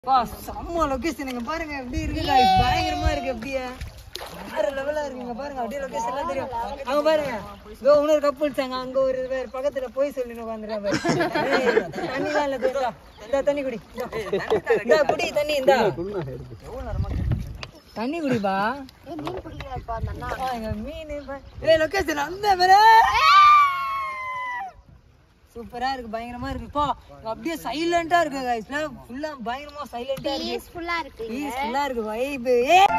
பா செம்ம லொகேஷன் இங்க பாருங்க எப்படி இருக்கு guys. பயங்கரமா இருக்கு அப்படியே வேற லெவலா இருக்குங்க பாருங்க அப்படியே லொகேஷன் எல்லாம் தெரியும் அங்க பாருங்க இதோ இன்னொரு கப்புள்ஸ் அங்க அங்க ஒரு வேற பக்கத்துல போய் சொல்லி உட்காந்துருக்காங்க தண்ணி தான் இல்ல தூரா இந்த தண்ணி குடி இந்த குடி தண்ணி இந்த தண்ணி குடிப்பா ஆ, இங்க மீன் ஏ லொகேஷன் அந்த மேல சூப்பரா இருக்கு பயங்கரமா இருக்குப்பா அப்படியே சைலண்டா இருக்கு கைஸ்ல ஃபுல்லா பயங்கரமா சைலண்டா இருக்கு பீஸ்ஃபுல்லா இருக்கு பீஸ்ஃபுல்லா இருக்கு வைப்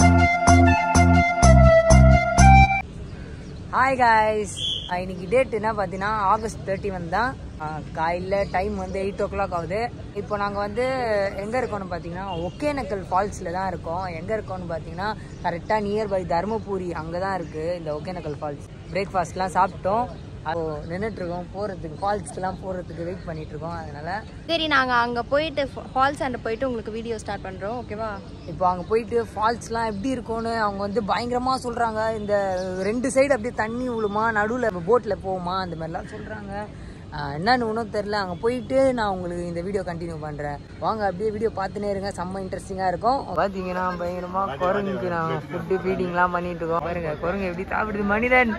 ஹாய் காய்ஸ் இன்னைக்கு டேட் என்ன பார்த்தீங்கன்னா ஆகஸ்ட் தேர்ட்டி ஒன் தான் காலையில் டைம் வந்து எயிட் ஓ கிளாக் ஆகுது இப்போ நாங்கள் வந்து எங்கே இருக்கோம்னு பார்த்தீங்கன்னா ஒகேனக்கல் ஃபால்ஸில் தான் இருக்கோம் எங்கே இருக்கோம்னு பார்த்தீங்கன்னா கரெக்டாக நியர்பை தருமபுரி அங்கே தான் இருக்குது இந்த ஒகேனக்கல் ஃபால்ஸ் பிரேக்ஃபாஸ்ட்லாம் சாப்பிட்டோம் அப்போ நின்றுட்டு இருக்கோம் போகிறதுக்கு ஃபால்ஸ்க்கெலாம் போகிறதுக்கு வெயிட் பண்ணிட்டு இருக்கோம் அதனால சரி நாங்க அங்க போயிட்டு ஃபால்ஸ் அண்ட் போயிட்டு உங்களுக்கு வீடியோ ஸ்டார்ட் பண்றோம் ஓகேவா இப்போ அங்கே போயிட்டு ஃபால்ஸ்லாம் எப்படி இருக்கும்னு அவங்க வந்து பயங்கரமாக சொல்கிறாங்க இந்த ரெண்டு சைடு அப்படியே தண்ணி விழுமா நடுவில் போட்டில் போகுமா அந்த மாதிரிலாம் சொல்கிறாங்க என்னன்னு ஒன்றும் தெரில அங்கே போயிட்டு நான் உங்களுக்கு இந்த வீடியோ கண்டினியூ பண்ணுறேன் வாங்க அப்படியே வீடியோ பார்த்துனே இருங்க செம்ம இன்ட்ரெஸ்டிங்காக இருக்கும் பார்த்தீங்கன்னா பயங்கரமாக குரங்குக்கு நாங்கள் ஃபுட்டு ஃபீடிங்லாம் பண்ணிட்டு இருக்கோம் பாருங்க குரங்கு எப்படி சாப்பிடுது மனிதன்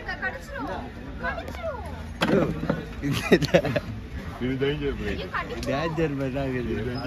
டேஞ்சர் பண்ணாங்க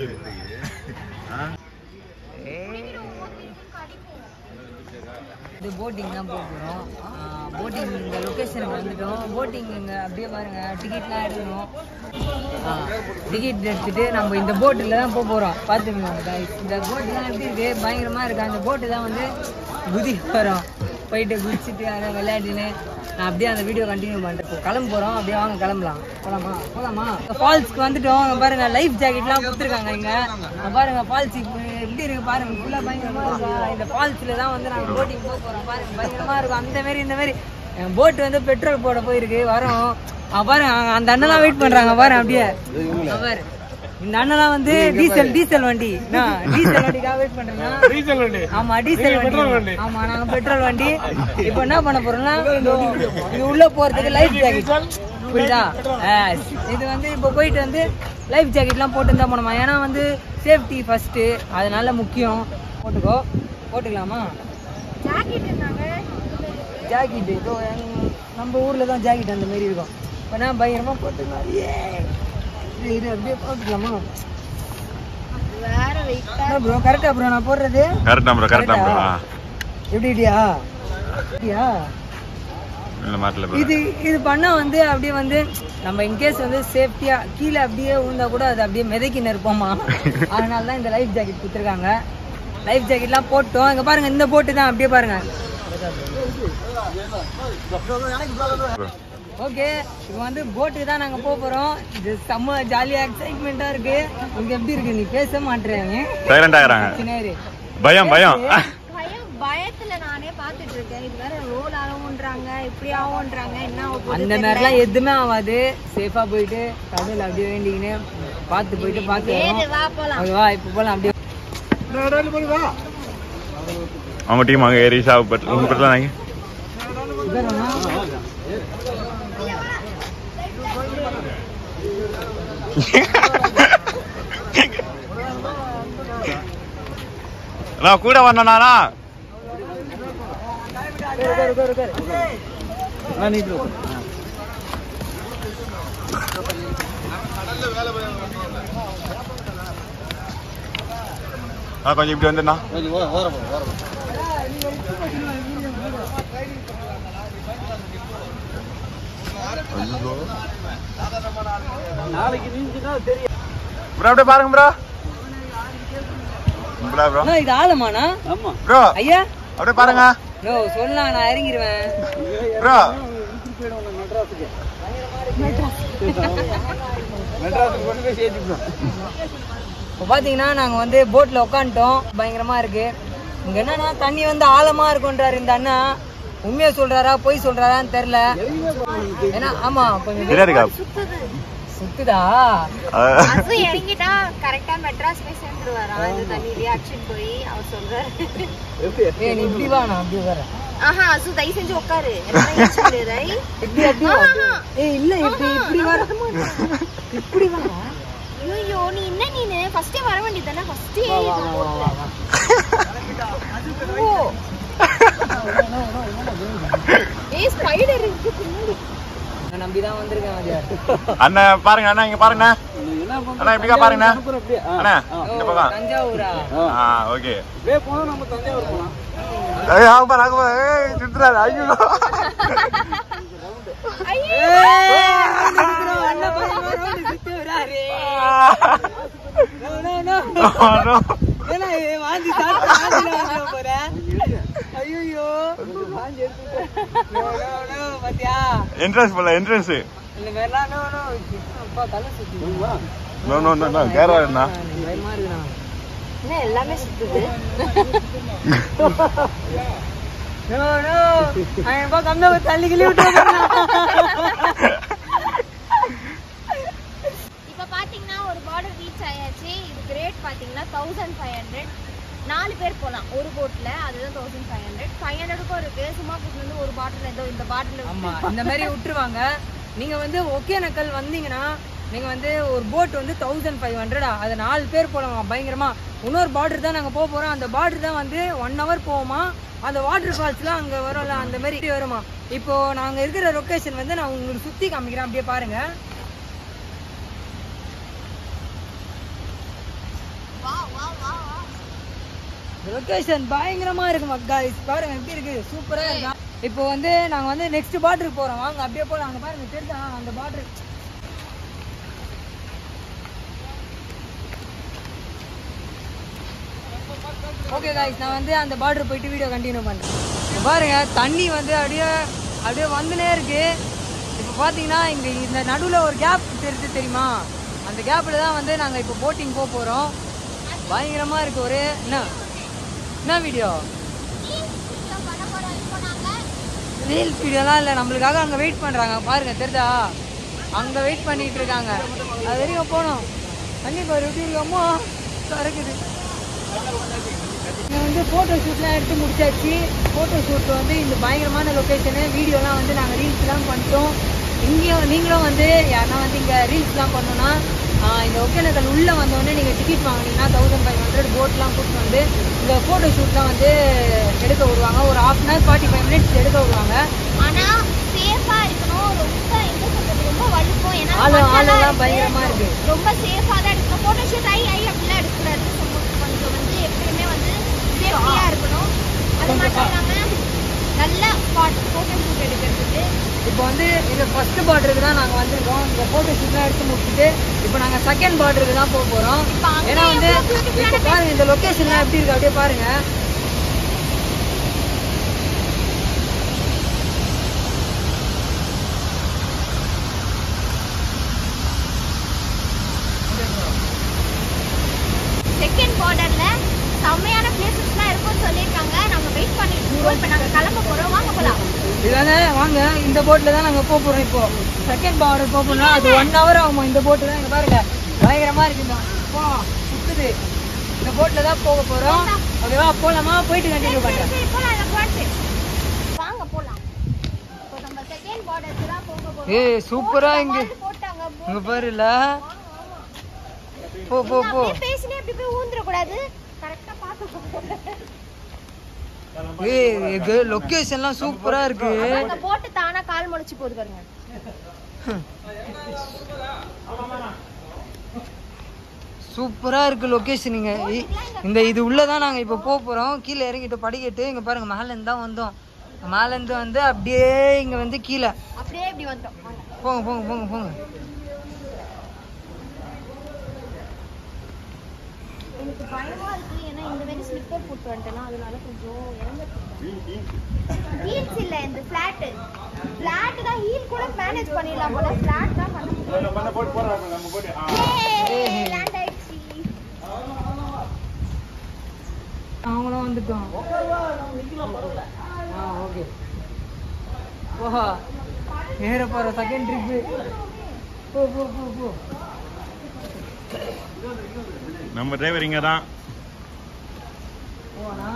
இது போட்டிங் தான் போக போகிறோம் போட்டிங் இந்த லொக்கேஷனுக்கு வந்துட்டோம் போட்டிங் இங்கே அப்படியே பாருங்க டிக்கெட்லாம் எடுக்கணும் டிக்கெட் எடுத்துட்டு நம்ம இந்த போட்டில் தான் போக போகிறோம் பார்த்துக்கணும் இந்த போட்டுலாம் எப்படி இருக்கு பயங்கரமாக இருக்கு அந்த போட்டு தான் வந்து குதி வரோம் போயிட்டு குதிச்சுட்டு அதை விளையாடின்னு நான் அப்படியே அந்த வீடியோ கண்டினியூ பண்ணுறேன் இப்போ கிளம்ப போகிறோம் அப்படியே வாங்க கிளம்பலாம் போகலாமா போகலாமா ஃபால்ஸ்க்கு வந்துட்டோம் அங்க பாருங்க லைஃப் ஜாக்கெட்லாம் கொடுத்துருக்காங்க இங்கே அங்க பாருங்க ஃபால்ஸ் எப்படி இருக்கு பாருங்க ஃபுல்லாக பயங்கரமாக இருக்கும் இந்த ஃபால்ஸில் தான் வந்து நாங்கள் போட்டிங் போக போகிறோம் பாருங்க பயங்கரமாக இருக்கும் அந்த மாதிரி இந்த மாதிரி போட் வந்து பெட்ரோல் போட போயிருக்கு வரோம் அங்க பாருங்க அங்க அந்த அண்ணெல்லாம் வெயிட் பண்றாங்க பாருங்க அப்படியே அங்க பாரு இந்த அண்ணெல்லாம் வந்து டீசல் டீசல் வண்டி என்ன, டீசல் வண்டிக்காக வெயிட் பண்றேன்னா டீசல் வண்டி ஆமா டீசல் வண்டி ஆமா நாங்க பெட்ரோல் வண்டி இப்போ என்ன பண்ண போறோம்னா இதோ, இது உள்ள போறதுக்கு லைஃப் ஜாக்கெட் புரியுதா Yes. இது வந்து இப்போ போயிட்டு வந்து லைஃப் ஜாக்கெட்லாம் போட்டு தான் போனோமா ஏன்னா வந்து சேஃப்டி ஃபர்ஸ்ட் அதனால முக்கியம் போட்டுக்கோ போட்டுக்கலாமா ஜாக்கெட் இருந்தாங்க ஜாக்கெட் இதோ எங்க- நம்ம ஊர்ல தான் ஜாக்கெட் அந்த மாதிரி இருக்கும் இப்போ நான் பயங்கரமா போட்டுக்கலாம் ஏ இது இது அப்படியே போட்டுக்கலாமா வேற வெயிட்டா ப்ரோ கரெக்டா ப்ரோ நான் போடுறது கரெக்ட் ப்ரோ கரெக்ட் ப்ரோ எப்படி இப்படியா இப்படியா இந்த மாட்டில் இது இது பண்ணா வந்து அப்படியே வந்து நம்ம இன்கேஸ் வந்து சேஃப்டியா கீழே அப்படியே விழுந்தா கூட அது அப்படியே மிதக்கின்னு இருப்போமா அதனால தான் இந்த லைஃப் ஜாக்கெட் கொடுத்துருக்காங்க லைஃப் ஜாக்கெட்லாம் போட்டோம் இங்க பாருங்க இந்த போட்டு தான் அப்படியே பாருங்க ஓகே இப்போ வந்து போட்டுக்கு தான் நாங்க போக போறோம் இது செம்ம ஜாலியா எக்ஸைட்மெண்டா இருக்கு இங்க எப்படி இருக்கு நீ பேச மாட்டேறாங்க சைலண்ட் ஆகுறாங்க சின்னாரு பயம் பயம் பயம் பயத்துல நானே பாத்துட்டு இருக்கேன் இது வேற ரோல் ஆகும்ன்றாங்க இப்படி ஆகும்ன்றாங்க என்ன ஆக போகுது அந்த மாதிரிலாம் எதுவுமே ஆகாது சேஃபா போயிட்டு கடவுள் அப்படியே வேண்டிக்கின்னு பார்த்து போயிட்டு பார்த்து வரோம். சரி, வா போலாம் ஓகேவா இப்போ போலாம் அப்படியே அவங்க டீம் அங்கே ஏறி சாவு பட் உங்க பட்டில் நாங்க உட்காருவோமா? நான் கூட வந்தேனானா உட்காரு, உட்காரு, உட்காரு, உட்காரு. நான் கொஞ்சம் இப்படி வந்துண்ணா ப்ரோ அப்படியே பாருங்க ப்ரோ ப்ரோ ப்ரோ அண்ணா, இது ஆழமாண்ணா ப்ரோ ஐயா அப்படியே பாருங்க நோ சொல்லலாம் நான் இறங்கிடுவேன் ப்ரோ இப்போ பார்த்தீங்கன்னா நாங்கள் வந்து போட்டில் உட்காந்துட்டோம் பயங்கரமாக இருக்கு இங்கே என்னன்னா தண்ணி வந்து ஆழமாக இருக்குன்றாரு இந்த அண்ணா உண்மையை சொல்றாரா பொய் சொல்றாரான்னு தெரில ஏன்னா ஆமாம் கொஞ்சம் தெரியாதுக்கா சுத்துதா அது இறங்கிட்டா கரெக்டா மெட்ராஸ் போய் சேர்ந்துருவாராம் இந்த தண்ணியிலேயே அடிச்சுட்டு போய் அவர் சொல்றாரு ஏ நீ இப்படி வா நான் அப்படி வரேன் ஆஹா அசு தயவு செஞ்சு உட்காரு என்னால ஏற்ற முடியாது. இப்படி அப்படி வா. ஏய் இல்ல இப்படி இப்படி வர இப்படி வா ஐயோ நீ என்ன நீனு ஃபர்ஸ்டே வர வேண்டியது தானே ஃபர்ஸ்டே வா வா வா வா வா ஓ ஏய் ஸ்பைடர் இருக்கு பின்னாடி நான் நம்பி தான் வந்திருக்கேன் அது அண்ணன் பாருங்க அண்ணா இங்க பாருங்க என்ன பண்றது? அண்ணா இப்படிக்கா பாருங்கண்ணா அனுப்புறோம் அப்படியே. ஆ. அண்ணா ஆ. இந்த பக்கம் தஞ்சாவூரா ஆ ஓகே அப்படியே போனா நம்ம தஞ்சாவூர் போலாம் ஏய் ஆகுமா ஆகுமா ஏய் சுத்துறாரு ஐயோ ஐயோ அண்ணன் பாருங்க, round சுத்தி வராரு. No, no, no. no. ஏன்னா, இது வாந்தி சாப்பிட்டு வாந்தில வந்துட போறேன். ஐயையோ. No, no, no, பாத்தியா? என்ட்ரன்ஸ் போல என்ட்ரன்ஸ் இந்த மாதிரிலாம் no, no. அப்பா, தலை சுத்துது. No no no no Kerala அண்ணா எனக்கு பயமா இருக்குண்ணா. என்ன எல்லாமே சுத்துது No, no. அவன் பா கம்மியா ஒரு தள்ளி கிள்ளி விட்டு இப்போ பாத்தீங்கன்னா ஒரு பார்டர் ரீச் ஆயாச்சு இதுக்கு ரேட் பாத்தீங்கன்னா தௌசண்ட் ஃபைவ் ஹண்ட்ரட் நாலு பேர் போகலாம் ஒரு போட்ல அதுதான் தௌசண்ட் ஃபைவ் ஹண்ட்ரட் ஃபைவ் ஹண்ட்ரடுக்கும் இருக்கு சும்மா கூட்டு வந்து ஒரு பாட்டில் ஏதோ இந்த பாட்டில் ஆமா இந்த மாதிரி விட்டுருவாங்க நீங்க வந்து ஒகேனக்கல் வந்தீங்கன்னா நீங்க வந்து ஒரு போட் வந்து தௌசண்ட் ஃபைவ் ஹண்ட்ரடா அது நாலு பேர் போகலாம் பயங்கரமா இன்னொரு பார்டர் தான் நாங்க போக போறோம் அந்த பார்டர் தான் வந்து ஒன் ஹவர் போவோமா அந்த வாட்டர் ஃபால்ஸ்லாம் அங்க வரும்ல அந்த மாதிரி வருமா இப்போ நாங்க இருக்கிற லொகேஷன் வந்து நான் உங்களுக்கு சுத்தி காமிக்கிறேன் அப்படியே பாருங்க லொகேஷன் பயங்கரமா இருக்கு மக்கள் பாருங்க எப்படி இருக்கு சூப்பரா இருக்கா இப்போ வந்து நாங்க வந்து நெக்ஸ்ட் பார்டருக்கு போறோம் வாங்க அப்படியே போலாம் அங்க பாருங்க தெரியுதா அந்த பார்டர் ஓகே காய்ஸ் நான் வந்து அந்த பார்டர் போயிட்டு வீடியோ கண்டினியூ பண்றேன் இங்க பாருங்க தண்ணி வந்து அப்படியே அப்படியே வந்துனே இருக்கு இப்போ பார்த்தீங்கன்னா இங்க இந்த நடுவில் ஒரு கேப் தெரியுது தெரியுமா அந்த கேப்பில் தான் வந்து நாங்கள் இப்போ போட்டிங் போக போகிறோம் பயங்கரமாக இருக்கு ஒரே என்ன என்ன வீடியோ ரீல்ஸ் வீடியோலாம் இல்லை நம்மளுக்காக அங்கே வெயிட் பண்ணுறாங்க பாருங்க தெரியுதா அங்கே வெயிட் பண்ணிட்டு இருக்காங்க அது வரைக்கும் போகணும் தண்ணி பாரு எப்படி இருக்கோமோ இருக்குது இங்க வந்து ஃபோட்டோ ஷூட்லாம் எடுத்து முடிச்சாச்சு ஃபோட்டோ ஷூட்டில் வந்து இந்த பயங்கரமான லொக்கேஷனு வீடியோலாம் வந்து நாங்கள் ரீல்ஸ்லாம் பண்ணிட்டோம் இங்கேயும் நீங்களும் வந்து யாருன்னா வந்து இங்கே ரீல்ஸ்லாம் பண்ணோன்னா ஆஹ் இந்த ஒகேனக்கல் உள்ளே வந்தோடனே நீங்கள் டிக்கெட் வாங்கினீங்கன்னா தௌசண்ட் ஃபைவ் ஹண்ட்ரட் போட்லாம் கூப்பிட்டு வந்து இந்த ஃபோட்டோ ஷூட்லாம் வந்து எடுக்க விடுவாங்க ஒரு half an hour forty five minutes எடுக்க விடுவாங்க ஆனா சேஃபா இருக்கணும் ரொம்ப என்ன சொல்றது ரொம்ப வழுக்கும் ஏன்னா ஆளு மண்ணெல்லாம் ஆளெல்லாம் இருக்கு. பயங்கரமா இருக்கு ரொம்ப சேஃபா தான் எடுக்கணும் போட்டோ ஷூட் ஐ ஐ அப்படிலாம் எடுக்கக்கூடாது So, கொஞ்சம் வந்து எப்பயுமே வந்து சேஃப்டியா இருக்கணும் அது மட்டும் இல்லாம நல்ல ஸ்பாட் போட்டோ ஷூட் எடுக்கிறதுக்கு இப்போ வந்து இந்த ஃபர்ஸ்ட் பார்டருக்கு தான் நாங்கள் வந்திருக்கோம் இந்த ஃபோட்டோ ஷூட்லாம் எடுத்து முடிச்சுட்டு இப்போ நாங்கள் செகண்ட் பார்டருக்கு தான் போக போகிறோம் இப்போ அங்கே ஏன்னா வந்து எவ்வளவு beautiful இப்போ பாருங்க இந்த லொக்கேஷன்லாம் எப்படி இருக்கு அப்படியே பாருங்க செகண்ட் பார்டர்ல செம்மையான பிளேசஸ்லாம் இருக்கும்னு சொல்லியிருக்காங்க நம்ம வெயிட் பண்ணிட்டு இருக்கோம் இப்போ நாங்க கிளம்ப போறோம் வாங்க போலாம் இதாங்க வாங்க இந்த போட்டில் தான் நாங்கள் போக போகிறோம் இப்போ செகண்ட் பார்டர் போக போனால் அது ஒன் ஹவர் ஆகுமா இந்த போட்டு தான் இங்கே பாருங்க பயங்கரமாக இருக்குங்க போ சுத்துது இந்த போட்டில் தான் போக போகிறோம் ஓகேவா போகலாமா போயிட்டு கண்டினியூ பண்ணுறேன் சரி, போலாம், எனக்கு வாட்ஸ். வாங்க போலாம் இப்போ நம்ம செகண்ட் பார்டருக்கு தான் போக போறோம் ஏய் சூப்பராக இங்கே வால் போட்டாங்க இங்கே பாருல போ போ போ அப்படியே பேசினே அப்படி போய் ஊந்துடக்கூடாது கரெக்டா பார்த்து ஏய் லொக்கேஷன்லாம் சூப்பராக இருக்கு அந்த போட்டு தானா கால் முளைச்சு போகுது பாருங்க சூப்பராக இருக்கு லொக்கேஷன் இங்கே இந்த இது உள்ளே தான் நாங்கள் இப்போ போக போகிறோம் கீழே இறங்கிட்டு படிக்கட்டு இங்கே பாருங்க மேலேருந்து தான் வந்தோம் மேலேருந்து வந்து அப்படியே இங்கே வந்து கீழே அப்படியே இப்படி வந்துட்டோம் வாங்க. போங்க போங்க போங்க போங்க எனக்கு பயமா இருக்கு ஏன்னா இந்த மாதிரி ஸ்லிப்பர் போட்டு வந்துட்டேன்னா அதனால கொஞ்சம் இறங்க ஹீல்ஸ் இல்ல இந்த ஃபிளாட் ஃபிளாட் தான் ஹீல் கூட மேனேஜ் பண்ணிடலாம் போல ஃபிளாட் தான் பண்ண முடியும் நம்ம போட்டு போறோம் நம்ம போட்டு ஆ. லேண்ட் ஆயிடுச்சு அவங்களும் வந்துட்டோம் ஆ ஓகே ஓஹா ஏற போகிற செகண்ட் ட்ரிப்பு போ போ போ போ நம்ம டிரைவர் இங்க தான் போனா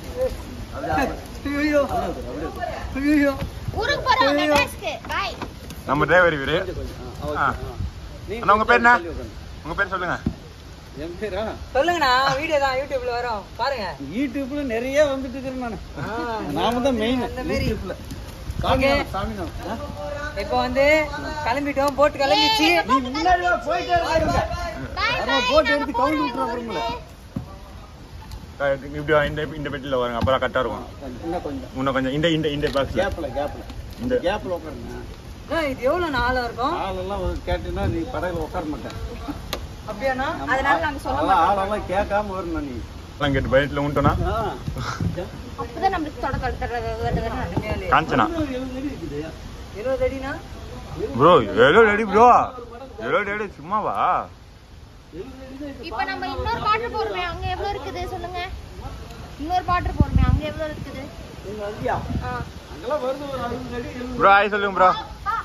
ஐயோ ஐயோ ஊருக்கு போறோம் மெட்ராஸ்க்கு பாய் நம்ம டிரைவர் இவரு ஆ. அண்ணா, உங்க பேர் என்ன? உங்க பேர் சொல்லுங்க என் பேரா சொல்லுங்கண்ணா வீடியோ தான் யூடியூப்ல வரும் பாருங்க யூடியூப்ல நிறைய வந்துட்டு இருக்கிறேன் நானு நாம தான் மெயின் அந்த மாரி. யூடியூப்ல Okay. சாமி நான் இப்போ வந்து கிளம்பிட்டோம் போட்டு கிளம்பிச்சு நீ முன்னாடி வா, போயிட்டே இருக்காருங்க பாய் அதான் போட்டு எடுத்து கவுண்ட் விட்டுரும் அப்புறமேல ஆ, இப்படி வா, இந்த இந்த பெட்டில வருங்க அப்பதான் கரெக்டா இருக்கும் இன்னும் கொஞ்சம் இன்னும் கொஞ்சம் இந்த இந்த இந்த பாக்ஸ்ல கேப்ல கேப்ல இந்த இந்த கேப்ல உட்காருங்க அண்ணா, இது எவ்வளவு நாளா இருக்கும் ஆளெல்லாம் வந்து கேட்டீங்கன்னா நீ படகுல உட்கார மாட்டேன் அப்படியாண்ணா அதனால நாங்க சொல்ல அதெல்லாம் ஆளெல்லாம் கேட்காம வரணும் நீ எல்லாம் கேட்டு பைட்ல உண்டோனா ஆ. அப்பதான் நம்மளுக்கு தொடக்க வருது காஞ்சனா எழுபது அடி இருக்குது இருபது அடினா ப்ரோ எவ்வளோ ரெடி ப்ரோ எவ்வளோ ரெடி சும்மாவா இப்போ நம்ம இன்னொரு பாட்டு போறோமே அங்க எவ்வளவு இருக்குது சொல்லுங்க இன்னொரு பாட்டு போறோமே அங்க எவ்வளவு இருக்குது நீங்க வந்தியா ஆ. அங்கெல்லாம் வருது ஒரு அறுபது அடி எழுபது ப்ரோ ஆய் சொல்லுங்க ப்ரோ பா,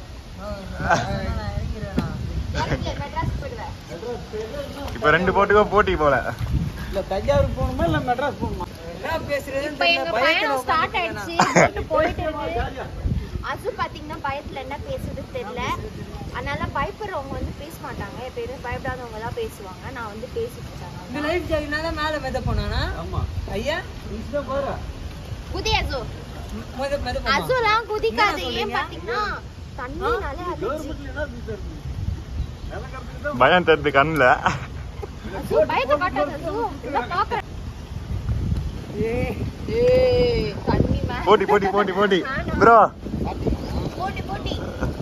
இறங்கு, மெட்ராஸ் போயிடுவேன் இப்போ ரெண்டு போட்டுக்கும் போட்டி போல இல்ல தஞ்சாவூர் போகணுமா இல்ல மெட்ராஸ் போகணுமா என்ன பேசுறதுன்னு இப்ப எங்க தெரியல. பயத்துல பயணம் ஸ்டார்ட் உட்கார்ந்துட்டு ஆயிடுச்சு போட்டு போயிட்டு இருக்கு அது பாத்தீங்கன்னா பயத்துல என்ன பேசுறது தெரியல அதனால பயப்படுறவங்க வந்து பேச மாட்டாங்க எப்பயுமே பயப்படாதவங்க தான் பேசுவாங்க நான் வந்து பேசிட்டு இந்த இருக்காங்க லைஃப் ஜாலினால மேல மெத போனானா ஆமா ஐயா இஷ்டம் பாரு குதி அசு மெத மெத போனா அசுலாம் குதிக்காது என்ன ஏன் சொல்றீங்க? பாத்தீங்கன்னா தண்ணினாலே அது கவர்மெண்ட்ல என்ன பேசுறது நிலக்கரத்துக்கு தான் பயம் தருது கண்ணுல அசு பயத்தை காட்டாது அசு இதெல்லாம் பாக்குறேன் ஏய் ஏய் தண்ணி மேல போட்டி போட்டி போட்டி போட்டி ப்ரோ போட்டி போட்டி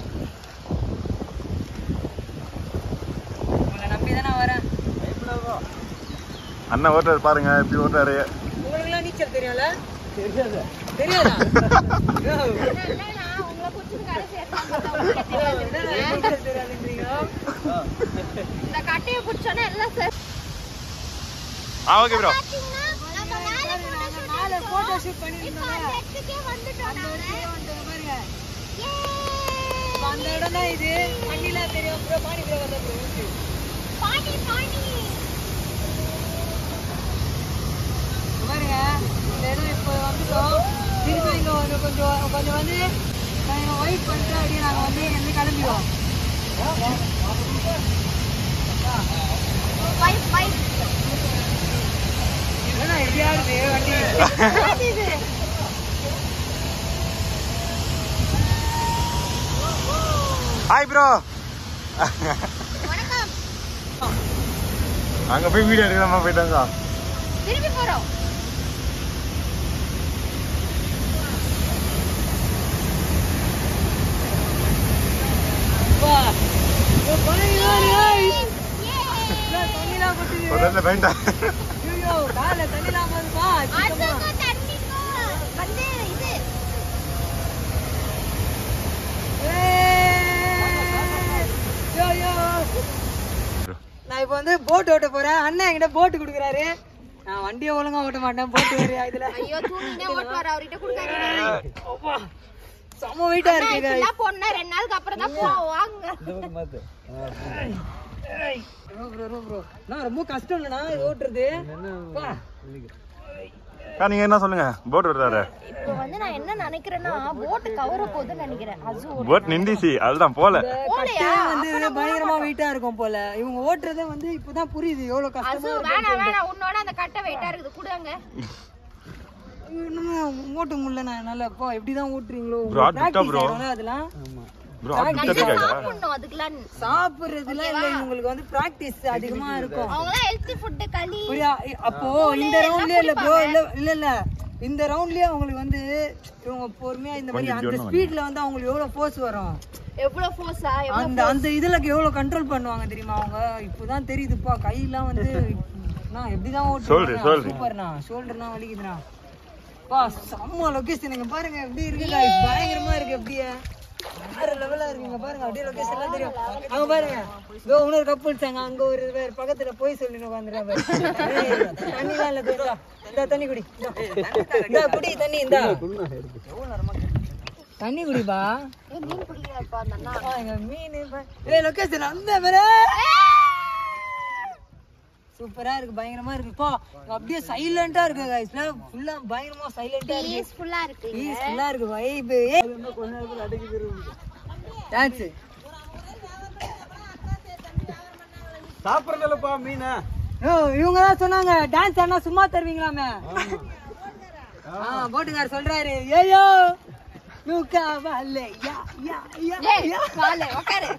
உங்களை நம்பி தானே வரேன் பயப்படாதோ அண்ணன் ஓட்டுறாரு பாருங்க எப்படி ஓட்டுறாரு உங்களுக்குலாம் நீச்சல் தெரியும்ல தெரியாது தெரியாதா யோ, என்னன்னா உங்களை பிடிச்சது கடைசி உங்களுக்கு தெரியாது என்னடா நீச்சல் தெரியாதுன்றீங்க இந்த கட்டையை பிடிச்சோன்னா எல்லாம் சார் ஆ ஓகே ப்ரோ பாத்தீங்கன்னா நம்ம மேல நாங்க மேல போட்டோ ஷூட் பண்ணிட்டு இப்போ இருந்தோம்ல அந்த இடத்துக்கே வந்துட்டோம் அந்த நாங்க இடத்துக்கு வந்துட்டோம் பாருங்க Yay! இப்ப அந்த இடம் தான் இது வண்டிலாம் தெரியும் ப்ரோ பாடி ப்ரோ வந்த ப்ரோ பாண்டி பாண்டி பாருங்க இந்த இடம் இப்போ வந்துட்டோம் திருப்பி இங்க வந்து கொஞ்சம் கொஞ்சம் வந்து ஒயிட் பண்ணிட்டு அப்படியே நாங்க வந்து இங்க கிளம்பிடுவோம் பைப் பைப் ஏன்னா எப்படியாவது வண்டி இது ஹாய் ப்ரோ வணக்கம் அங்க போய் வீடியோ எடுக்கலாமா போயிட்டாங்க திருப்பி போறோம் வா ஓ பாருங்க Yay! தண்ணிலாம் கொட்டுது ஒரு இடத்துல போயிட்டா ஐயோ கால தண்ணிலாம் போதுப்பா சீக்கிரமா. அதுக்கு தண்ணிக்கும் வந்து இது ஏய். யோ, யோ. நான் இப்போ வந்து போட் ஓட்ட போறேன் அண்ணன் என்கிட்ட போட்டு கொடுக்குறாரு நான் வண்டியை ஒழுங்கா ஓட்ட மாட்டேன் போட்டு வரையா இதுல ஐயோ தூங்கினே ஓட்டுவார் அவர்கிட்ட கொடுக்காதீங்க அப்பா, செம்ம வெயிட்டா இருக்கு guys. இப்படிலாம் போனா ரெண்டு நாளுக்கு அப்புறம் தான் போவாங்க bro, bro, bro, bro. நான் ரொம்ப கஷ்டம் இல்லைண்ணா இது ஓட்டுறது அப்பா. அக்கா, நீங்க என்ன சொல்லுங்க போட் விடுறாரு இப்போ வந்து நான் என்ன நினைக்கிறேன்னா போட்டு கவர போகுதுன்னு நினைக்கிறேன் அசு போட் நின்றுச்சு அதுதான் போல இந்த கட்டை வந்து பயங்கரமா வெயிட்டா இருக்கும் போல இவங்க ஓட்டுறதே வந்து இப்பதான் புரியுது எவ்வளவு அசு கஷ்டமா இருக்கு வேணாம் வேணாம் உன்னோட அந்த கட்டை வெயிட்டா இருக்குது கொடுங்க இன்னும் ஓட்ட முடியல நான் நல்லா அப்பா எப்படிதான் ஓட்டுறீங்களோ Bro, அது விட்டா practice bro. ஆயிடும்ல அதெல்லாம் ப்ரோ அது கேட்கா சாப்பிடணும் அதுக்கெல்லாம் சாப்பிடுறதுலாம் இல்ல இவங்களுக்கு வந்து பிராக்டிஸ் அதிகமா இருக்கும் அவங்களாம் ஹெல்த்தி ஃபுட்டு களி புரியா அப்போ இந்த ரவுண்ட்லயே இல்ல ப்ரோ இல்ல இல்ல இல்ல இந்த ரவுண்ட்லயே அவங்களுக்கு வந்து இவங்க பொறுமையா இந்த மாதிரி கொஞ்சம் அந்த ஜொன்னு ஸ்பீட்ல வந்து அவங்களுக்கு எவ்வளவு ஃபோர்ஸ் வரும் எவ்வளவு ஃபோர்ஸா அந்த அந்த இதுல எவ்வளவு கண்ட்ரோல் பண்ணுவாங்க தெரியுமா அவங்க இப்போதான் தெரியுதுப்பா கையெல்லாம் வந்து நான் எப்படிதான் Shoulder, ஓட்டுறேன் shoulder. சூப்பர்ண்ணா ஷோல்டர்னா வலிக்குதுண்ணா பா செம்ம லொகேஷன் இங்க பாருங்க எப்படி இருக்கு guys. பயங்கரமா இருக்கு அப்படியே வேற லெவலா இருக்குங்க பாருங்க அப்படியே லொகேஷன் எல்லாம் தெரியும் அங்க பாருங்க இதோ இன்னொரு கப்பல்ஸ் அங்க அங்க ஒரு வேற பக்கத்துல போய் சொல்லி உட்காந்துருக்காங்க தண்ணிலாம் இல்ல தூரா இந்த தண்ணி குடி இந்தா. இந்தா குடி தண்ணி இந்தா தண்ணி குடிப்பா மீன் பிடிக்கிறப்பா அந்த அண்ணா ஆ, எங்க மீன் பா- ஏய் லொகேஷன் அந்த மேல சூப்பரா இருக்கு பயங்கரமா இருக்கு இப்போ அப்படியே சைலண்டா இருக்கு கைஸ்ல ஃபுல்லா பயங்கரமா சைலண்டா இருக்கு பீஸ்ஃபுல்லா இருக்கு பீஸ்ஃபுல்லா இருக்கு வைப் டான்ஸ் சாப்பிடறதுலப்பா மீனா ஓ இவங்க தான் சொன்னாங்க டான்ஸ் ஆனா சும்மா தருவீங்களாமே ஆ போட்டுக்கார் சொல்றாரு ஏயோ நூக்கா வாலே யா யா யா யா வாலே உட்காரு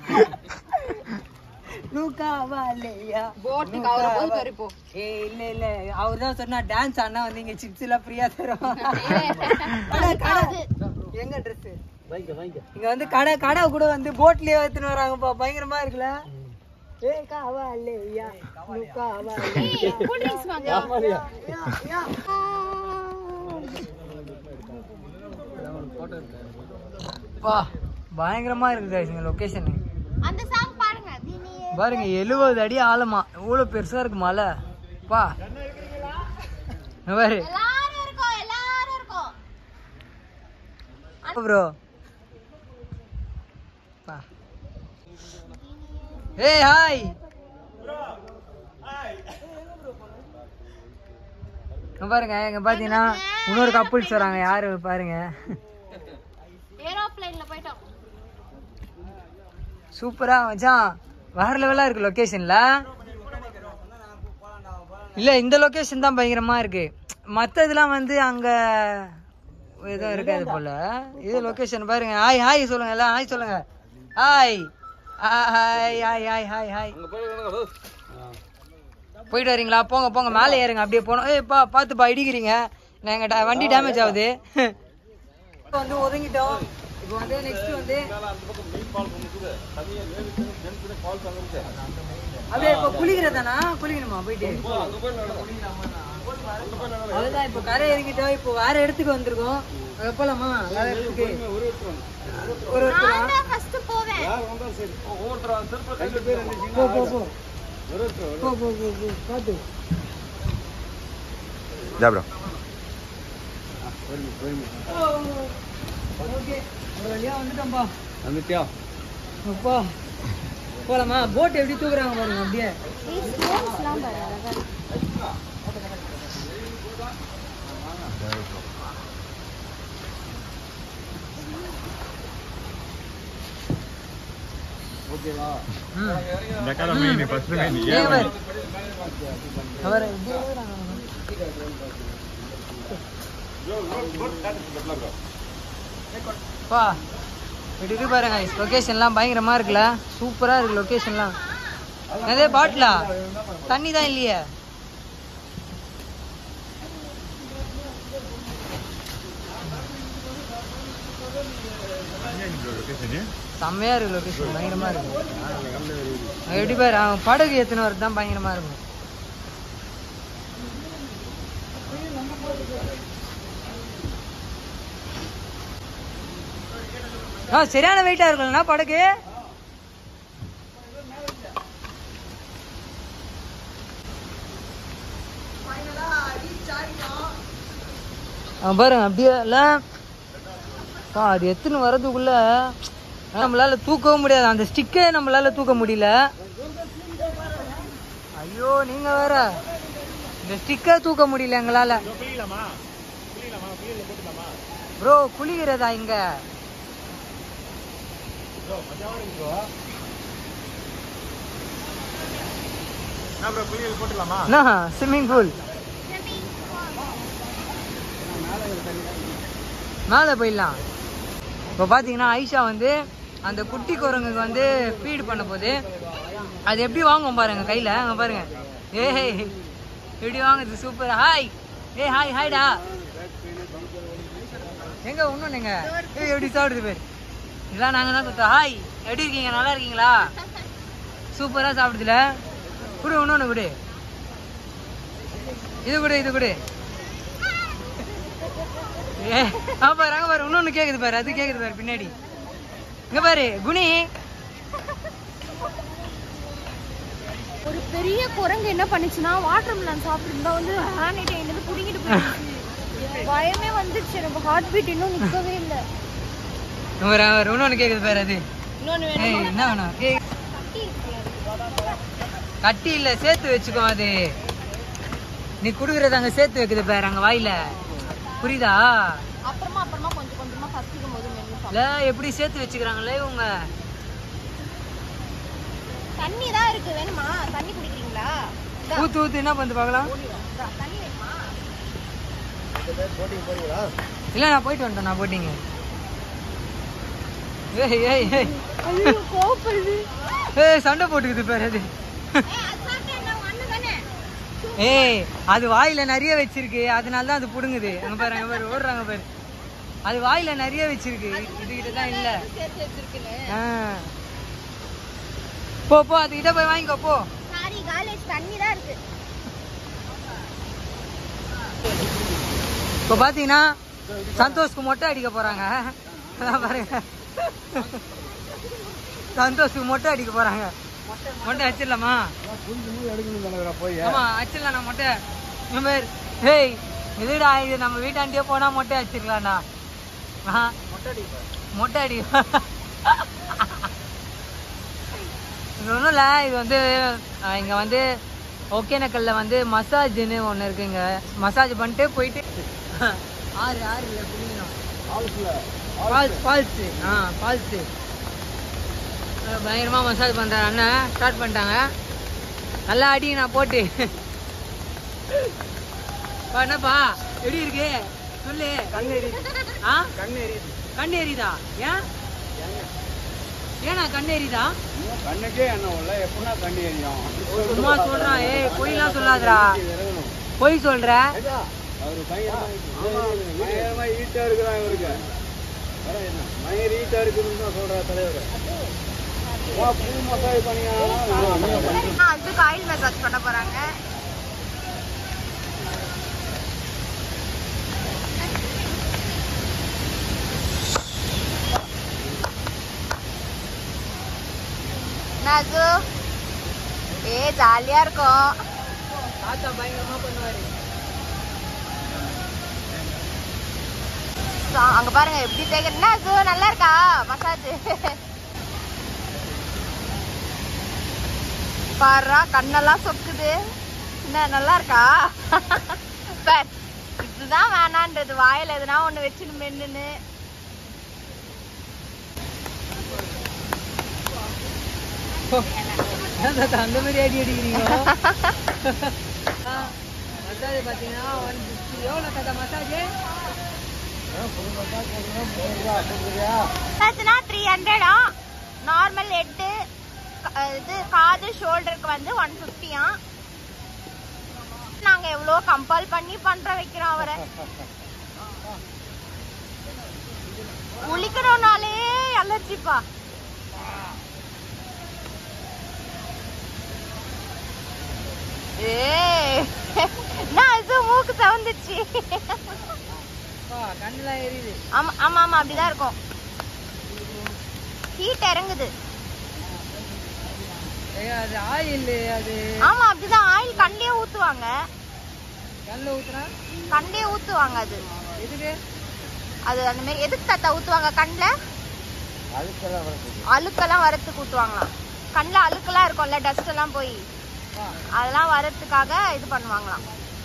நூக்கா வாலே யா போட்டுக்கு அவரை போய் பாரு இப்போ ஏய் இல்ல இல்ல அவர் தான் சொன்னா டான்ஸ் ஆனா வந்து இங்க சிப்ஸ் எல்லாம் ஃப்ரீயா தரும் கடை கடை எங்க ட்ரெஸ் வாங்கிக்க வாங்கிக்க இங்க வந்து கடை கடை கூட வந்து போட்லயே எடுத்துன்னு வராங்கப்பா பயங்கரமா இருக்குல்ல ஏ காவாலேயா நூக்காவாலே கூல் ட்ரிங்க்ஸ் வாங்க ஆமாடியா யா யா பா பயங்கரமா இருக்கு guys இந்த லொகேஷன் அந்த சாங் பாடுங்க தினியே பாருங்க எழுபது அடி ஆழமா இவ்வளவு பெருசா இருக்கு மலை பா இங்க பாரு எல்லாரும் இருக்கோம் எல்லாரும் இருக்கோம் ப்ரோ பா ஏய் ஹாய் இங்க பாருங்க இங்க பாத்தீங்கன்னா இன்னொரு கப்புள்ஸ் வராங்க யாரு பாருங்க ஏரோப்ளேன்ல போயிட்டோம் சூப்பரா மச்சான் வேற லெவலா இருக்கு லொகேஷன்ல இல்ல இந்த லொகேஷன் தான் பயங்கரமா இருக்கு மத்ததெல்லாம் வந்து அங்க ஏதோ இருக்காது போல இது லொகேஷன் பாருங்க ஹாய் ஹாய் சொல்லுங்க எல்லாம் ஹாய் சொல்லுங்க hi hi hi hi hi hi அங்க போய் வேணுங்க போயிட்டு வரீங்களா போங்க போங்க மேலே ஏறுங்க அப்படியே போனோம் ஏய் பா பார்த்துப்பா இடிக்கிறீங்க நான் எங்க டா- வண்டி டேமேஜ் ஆகுது இப்போ வந்து ஒதுங்கிட்டோம் இப்போ வந்து நெக்ஸ்ட் வந்து அப்படியே இப்போ குளிக்கிறதானா குளிக்கணுமா போயிட்டு அதுதான் இப்போ கரை இறங்கிட்டோம் இப்போ வேற இடத்துக்கு வந்திருக்கோம் அங்க போலாமா வேற இடத்துக்கு ஒரு ஒருத்தரா? நான் தான் ஃபர்ஸ்ட் போவேன் போ போ போ போ போ போ போ பார்த்து ஜா ப்ரோ ஓகே ஒரு வழியா வந்துட்டோம்பா வந்துட்டியா அப்பா போலாமா போட் எப்படி தூக்குறாங்க பாருங்க அப்படியே ஸ்டோன்ஸ்லாம் பாரு அழகா இருக்கு. ஓகேவா இந்த கடை மெயின் ஃபர்ஸ்ட் மெயின் தேவர் அவர் எப்படி பா இப்படி இருக்கு பாருங்க லொகேஷன்லாம் பயங்கரமா இருக்குல்ல சூப்பரா இருக்கு லொகேஷன்லாம் அதே பாட்டிலா தண்ணி தான் இல்லையே செம்மையா இருக்கு லொகேஷன் பயங்கரமா இருக்கு அது எப்படி பாரு அவன் படகு ஏத்துன வரது தான் பயங்கரமா இருக்கும் ஆ சரியான வெயிட்டா இருக்கும்ல படகு ஆ, பாருங்க அப்படியே இல்ல ஆ, அது எத்தனை வரதுக்குள்ள நம்மளால தூக்கவும் முடியாது அந்த ஸ்டிக்கே நம்மளால தூக்க முடியல ஐயோ நீங்க வேற இந்த ஸ்டிக்கே தூக்க முடியல எங்களால ப்ரோ குளிக்கிறதா இங்க என்ன ப்ரோ குளியல் போட்டுலாமா என்ன ஸ்விம்மிங் பூல் மேலே போயிடலாம் இப்போ பார்த்தீங்கன்னா ஐஷா வந்து அந்த குட்டி குரங்குக்கு வந்து ஃபீட் பண்ண போது அது எப்படி வாங்கும் பாருங்க கையில் அங்கே பாருங்க ஏய் எப்படி வாங்குது சூப்பர் ஹாய் ஏய் ஹாய் ஹாய்டா எங்க ஒன்றும் ஏய் எப்படி சாப்பிடுது பேர் இதெல்லாம் நாங்கள் தான் கொடுத்தோம் ஹாய் எப்படி இருக்கீங்க நல்லா இருக்கீங்களா சூப்பராக சாப்பிடுதுல குடு இன்னொன்று குடு இது குடு இது குடு ஏ ஆ பாரு அங்க பாரு இன்னொன்னு கேக்குது பாரு அது கேக்குது பாரு பின்னாடி இங்க பாரு குணி ஒரு பெரிய குரங்கு என்ன பண்ணுச்சுன்னா வாட்டர் மிலான் சாப்பிட்டு வந்து ஹேண்ட் இருந்து புடிங்கிட்டு போயிடுச்சு பயமே வந்துச்சு எனக்கு ஹார்ட் பீட் இன்னும் நிக்கவே இல்ல இங்க பாரு, அங்க பாரு இன்னொன்னு கேக்குது பாரு அது இன்னொன்னு ஏய் என்ன வேணும் ஏய் கட்டி இல்ல சேர்த்து வச்சுக்கோ அது நீ குடுக்கறது அங்க சேர்த்து வைக்குது பேர் அங்க வாயில புரியுதா அப்புறமா அப்புறமா கொஞ்சம் கொஞ்சமா பசிக்கும் போது மென்னு இல்ல எப்படி சேர்த்து வச்சுக்கிறாங்களே இவங்க தண்ணி தான் இருக்கு வேணுமா தண்ணி குடிக்கிறீங்களா இந்தா, ஊத்து ஊத்து என்ன பண்ணு பார்க்கலாம் இந்தா, தண்ணி வேணுமா இல்ல நான் போயிட்டு வந்துட்டேன் நான் போட்டிங்க ஏய் ஏய் ஏய் ஐயோ கோபப்படுது ஏய் சண்டை போட்டுக்குது பேர் அது ஏய், அது சாப்பிட்டா என்ன உங்க அண்ணன் தானே ஏய் அது வாயில நிறைய வச்சிருக்கு அதனால தான் அது புடுங்குது அங்க பாரு அங்க பாரு ஓடுறாங்க பாரு அது வாயில நிறைய வச்சிருக்கு இதுகிட்ட தான் இல்ல சேர்த்து வச்சிருக்குன்னு ஆ. போ போ அதுகிட்ட போய் வாங்கிக்கோ போ சாரி காலேஜ் தண்ணி தான் இருக்கு இப்போ பாத்தீங்கன்னா சந்தோஷ்க்கு மொட்டை அடிக்க போறாங்க அதான் பாருங்க சந்தோஷ்க்கு மொட்டை அடிக்க போறாங்க மொட்டை அடிச்சிடலாமா எடுக்கணும் தலைவரா போய் ஆமா அடிச்சிடலாம் நான் மொட்டை இந்த மாதிரி ஹேய் இதுடா இது நம்ம வீட்டாண்டியே போனா மொட்டை அடிச்சிடலாம்டா ஆ மொட்டை அடி இது ஒன்றும் இல்லை இது வந்து அஹ், இங்க வந்து ஒகேனக்கல்ல வந்து மசாஜ்னு ஒன்று இருக்குங்க மசாஜ் பண்ணிட்டு போயிட்டு ஆறு ஆறு இல்லை குளிக்கணும் ஃபால்ஸ் ஃபால்ஸு ஆ ஃபால்ஸு பயங்கரமாக மசாஜ் பண்ணுறாரு அண்ணன் ஸ்டார்ட் பண்ணிட்டாங்க நல்லா அடி நான் போட்டு பா, என்னப்பா எப்படி இருக்கு சொல்லு கண்ணு எரியுது ஆ கண்ணு எரியுது கண்ணு எரியுதா ஏன் ஏண்ணா கண்ணு எரியுதா கண்ணுக்கே என்ன உள்ள எப்படின்னா கண்ணு எரியும் சும்மா சொல்றான் ஏய் பொய்லாம் சொல்லாதடா இறங்கணும் பொய் சொல்ற அவரு பயங்கரமா பயங்கரமா ஈட்டா இருக்கிறான் இவருக்கு வர என்ன பயங்கர ஈட்டா இருக்குதுன்னு தான் சொல்றா தலைவர் வா, பூ மசாஜ் பண்ணிக்கலாம் அதுக்கு ஆயில் மசாஜ் பண்ண போறாங்க நாகு ஏ ஜாலியா இருக்கும் தாத்தா பயங்கரமா பண்ணுவாரு சா- அங்க பாருங்க எப்படி தேய்க்க என்ன அது நல்லா இருக்கா மசாஜ் பாருடா கண்ணெல்லாம் சொக்குது என்ன நல்லா இருக்கா பார் இதுதான் வேணான்றது வாயில எதுனா ஒண்ணு வச்சுன்னு மென்னுன்னு ஏன் தாத்தா அந்த மாதிரி அடி அடிக்கிறீங்க மசாஜ் பாத்தீங்கன்னா ஒன் ஃபிஃப்டி எவ்வளோ தாத்தா மசாஜ் மசாஜ்னா த்ரீ ஹண்ட்ரடா நார்மல் ஹெட்டு இது காது ஷோல்டருக்கு வந்து ஒன் ஃபிஃப்டியா நாங்க எவ்வளோ கம்பல் பண்ணி பண்ற வைக்கிறோம் அவரை குளிக்கணும்னாலே அலர்ஜிப்பா ஏய் நான் அது மூக்கு தவந்துச்சு கண்ணுலாம் எரியுது ஆமா ஆமா ஆமா அப்படிதான் இருக்கும் ஹீட் இறங்குது ஏய், அது ஆயில் அது ஆமா அப்படிதான் ஆயில் கண்டே ஊத்துவாங்க கண்ணில் ஊத்துனா கண்டே ஊத்துவாங்க அது எதுக்கு அது அந்த மாதிரி எதுக்கு தாத்தா ஊத்துவாங்க கண்ணுல அதுக்கெல்லாம் வரது அழுக்கெல்லாம் வரத்துக்கு ஊத்துவாங்களாம் கண்ணுல அழுக்கெல்லாம் இருக்கும்ல டஸ்ட் எல்லாம் போய் அதெல்லாம் வரத்துக்காக இது பண்ணுவாங்களாம்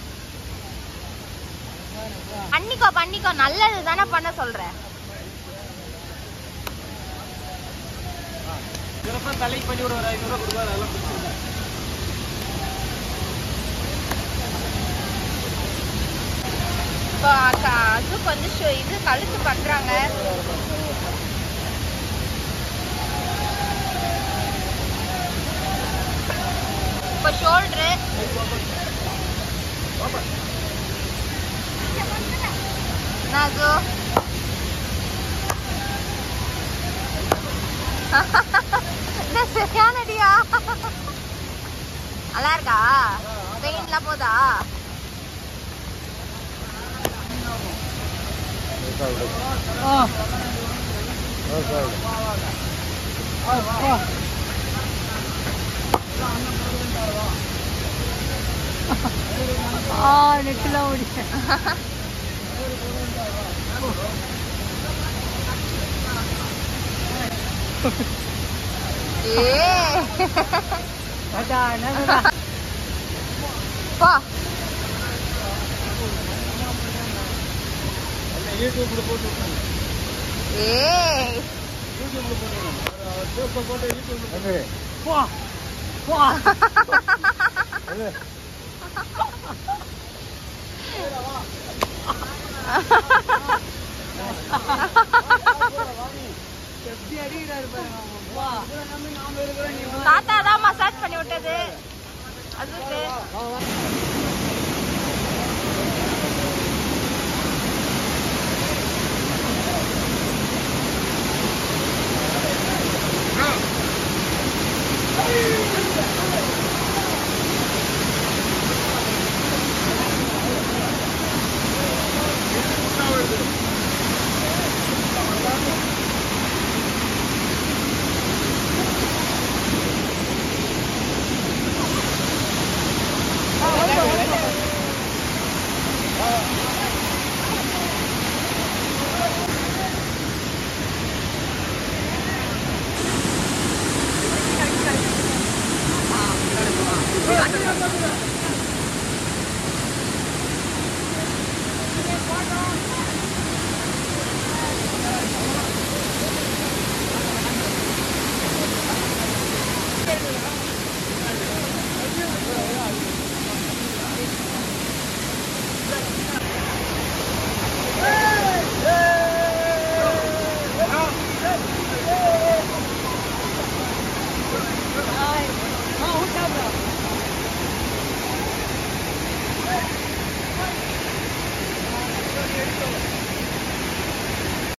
பண்ணிக்கோ பண்ணிக்கோ நல்லது தானே பண்ண சொல்றேன் சிறப்பா தலைக்கு பண்ணி ஒரு ஐநூறு ரூபா கொடுப்பாரு அதெல்லாம் பிடிச்சிருக்கேன் இப்போ அக்கா அதுக்கு வந்து ஷோ- இது கழுத்து பண்றாங்க இப்போ ஷோல்டரு நாகு என்ன சரியானடியா நல்லா இருக்கா பெயின்லாம் போதா ஆ நெட்டுலாம் ஓடிச்சேன் ஏ டாடா என்ன போ யூடியூப்ல போட்டு விட்டுருங்க. ஏய் யூடியூப்ல போட்டு விடுங்க. அவர் போஸ்ட போட்டு யூடியூப்ல போட்டு போ போ எப்படி அடிக்கிறாரு பாருங்க அவன். வா தாத்தா தான் மசாஜ் பண்ணி விட்டது அது